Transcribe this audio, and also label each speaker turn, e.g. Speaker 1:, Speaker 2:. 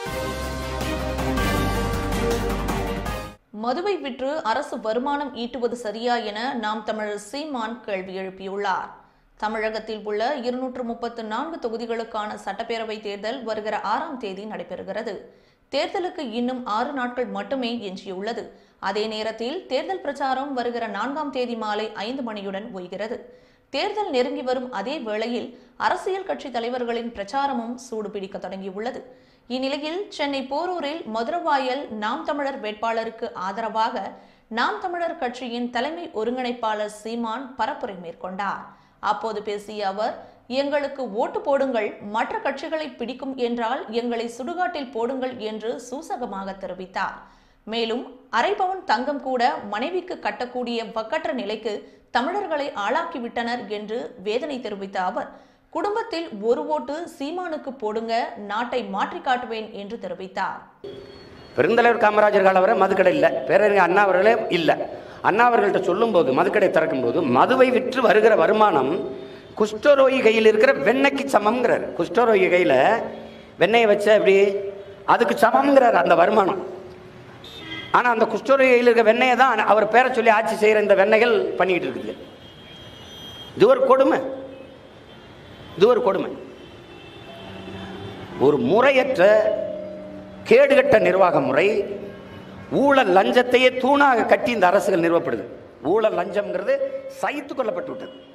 Speaker 1: மதுவை விற்று அரசு வருமானம் ஈட்டுவது சரியா என நாம் தமிழர் சீமான் கேள்வி எழுப்பியுள்ளார் தமிழகத்தில் உள்ள இருநூற்று முப்பத்து நான்கு தொகுதிகளுக்கான சட்டப்பேரவை தேர்தல் வருகிற ஆறாம் தேதி நடைபெறுகிறது தேர்தலுக்கு இன்னும் ஆறு நாட்கள் மட்டுமே எஞ்சியுள்ளது அதே நேரத்தில் தேர்தல் பிரச்சாரம் வருகிற நான்காம் தேதி மாலை ஐந்து மணியுடன் ஓய்கிறது தேர்தல் நெருங்கி வரும் அதே வேளையில் அரசியல் கட்சி தலைவர்களின் பிரச்சாரமும் சூடுபிடிக்க தொடங்கியுள்ளது இந்நிலையில் சென்னை போரூரில் மதுரவாயல் நாம் தமிழர் வேட்பாளருக்கு ஆதரவாக நாம் தமிழர் கட்சியின் தலைமை ஒருங்கிணைப்பாளர் சீமான் பரப்புரை மேற்கொண்டார் அப்போது பேசிய அவர் எங்களுக்கு ஓட்டு போடுங்கள் மற்ற கட்சிகளை பிடிக்கும் என்றால் எங்களை சுடுகாட்டில் போடுங்கள் என்று சூசகமாக தெரிவித்தார் மேலும் அரைபவன் தங்கம் கூட மனைவிக்கு கட்டக்கூடிய வக்கற்ற நிலைக்கு தமிழர்களை ஆளாக்கிவிட்டனர் என்று வேதனை தெரிவித்த அவர் குடும்பத்தில் ஒரு ஓட்டு சீமானுக்கு போடுங்க நாட்டை மாற்றி காட்டுவேன் என்று தெரிவித்தார்
Speaker 2: பெருந்தலைவர் காமராஜர் காலம் வரை மதுக்கடை இல்லை பேரறிஞர் அண்ணா அவர்களே இல்லை அண்ணா அவர்கள்ட்ட சொல்லும்போது மதுக்கடை திறக்கும்போது மதுவை விற்று வருகிற வருமானம் குஷ்டரோகி கையில் இருக்கிற வெண்ணெய்க்கு சமம்ங்கிறார் குஷ்டரோகி கையில் வெண்ணெயை வச்ச எப்படி அதுக்கு சமம்ங்கிறார் அந்த வருமானம் ஆனால் அந்த குஷ்டரோகி கையில் இருக்க வெண்ணெயை தான் அவர் பேரை சொல்லி ஆட்சி செய்கிற இந்த வெண்ணெய்கள் பண்ணிக்கிட்டு இருக்குது இது ஒரு கொடுமை இது ஒரு கொடுமை ஒரு முறையற்ற கேடுகட்ட நிர்வாக முறை ஊழல் லஞ்சத்தையே தூணாக கட்டி இந்த அரசுகள் நிறுவப்படுது ஊழல் லஞ்சம்ங்கிறது சகித்து கொள்ளப்பட்டு விட்டது